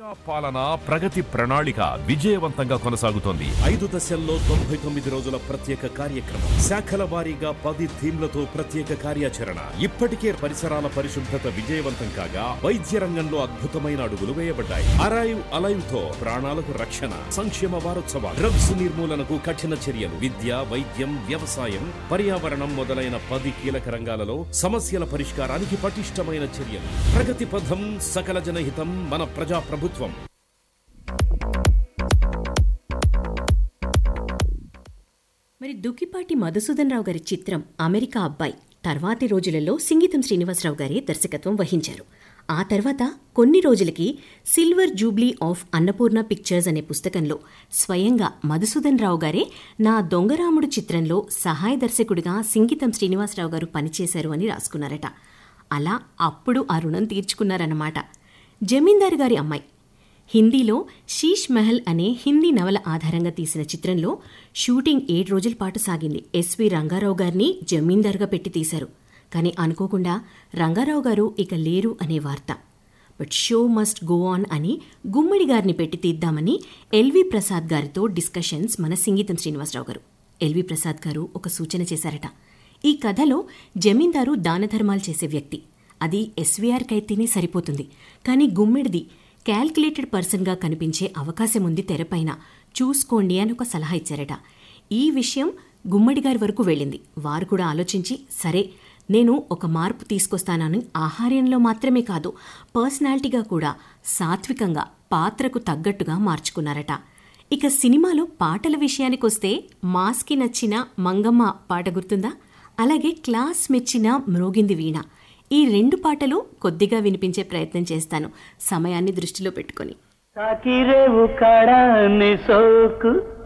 ప్రజా పాలన ప్రగతి ప్రణాళిక విజయవంతంగా కొనసాగుతోంది ఐదు దశల్లో తొంభై తొమ్మిది రోజుల ప్రత్యేక కార్యక్రమం శాఖల వారీగా పది థీమ్లతో ప్రత్యేక కార్యాచరణ ఇప్పటికే పరిసరాల పరిశుభ్రత విజయవంతం కాగా వైద్య రంగంలో అద్భుతమైన అడుగులు వేయబడ్డాయి అరైవ్ అలైవ్ తో ప్రాణాలకు రక్షణ సంక్షేమ వారోత్సవాలు డ్రగ్స్ నిర్మూలనకు కఠిన చర్యలు విద్య వైద్యం వ్యవసాయం పర్యావరణం మొదలైన పది కీలక రంగాలలో సమస్యల పరిష్కారానికి పటిష్టమైన చర్యలు ప్రగతి పథం సకల జనహితం మన ప్రజా ప్రభుత్వం మరి దుక్కిపాటి మధుసూదన్ రావు గారి చిత్రం అమెరికా అబ్బాయి తర్వాతి రోజులలో సింగీతం శ్రీనివాసరావు గారి దర్శకత్వం వహించారు ఆ తర్వాత కొన్ని రోజులకి silver jubilee of Annapurna pictures అనే పుస్తకంలో స్వయంగా మధుసూదన్ రావు గారే నా దొంగరాముడు చిత్రంలో సహాయ దర్శకుడిగా సింగీతం శ్రీనివాసరావు గారు పనిచేశారు అని రాసుకున్నారట అలా అప్పుడు ఆ రుణం తీర్చుకున్నారన్నమాట జమీందారు గారి అమ్మాయి హిందీలో శీష్ మహల్ అనే హిందీ నవల ఆధారంగా తీసిన చిత్రంలో షూటింగ్ ఏడు రోజుల పాటు సాగింది ఎస్వి రంగారావు గారిని జమీందారుగా పెట్టి తీశారు కానీ అనుకోకుండా రంగారావు గారు ఇక లేరు అనే వార్త but show must go on అని గుమ్మడి గారిని పెట్టి తీద్దామని ఎల్వి ప్రసాద్ గారితో డిస్కషన్స్ మన సింగీతం శ్రీనివాసరావు గారు ఎల్వి ప్రసాద్ గారు ఒక సూచన చేశారట ఈ కథలో జమీందారు దానధర్మాలు చేసే వ్యక్తి అది ఎస్వీఆర్కైతేనే సరిపోతుంది కానీ గుమ్మిడిది క్యాల్కులేటెడ్ పర్సన్గా కనిపించే అవకాశం ఉంది తెరపైన చూసుకోండి అని ఒక సలహా ఇచ్చారట ఈ విషయం గుమ్మడి గారి వరకు వెళ్ళింది వారు కూడా ఆలోచించి సరే నేను ఒక మార్పు తీసుకొస్తానని ఆహార్యంలో మాత్రమే కాదు పర్సనాలిటీగా కూడా సాత్వికంగా పాత్రకు తగ్గట్టుగా మార్చుకున్నారట ఇక సినిమాలో పాటల విషయానికొస్తే మాస్కి నచ్చిన మంగమ్మ పాట గుర్తుందా అలాగే క్లాస్ మెచ్చిన మ్రోగింది వీణ ఈ రెండు పాటలు కొద్దిగా వినిపించే ప్రయత్నం చేస్తాను సమయాన్ని దృష్టిలో పెట్టుకొని సాకిరేవు కడాన్ని సోకు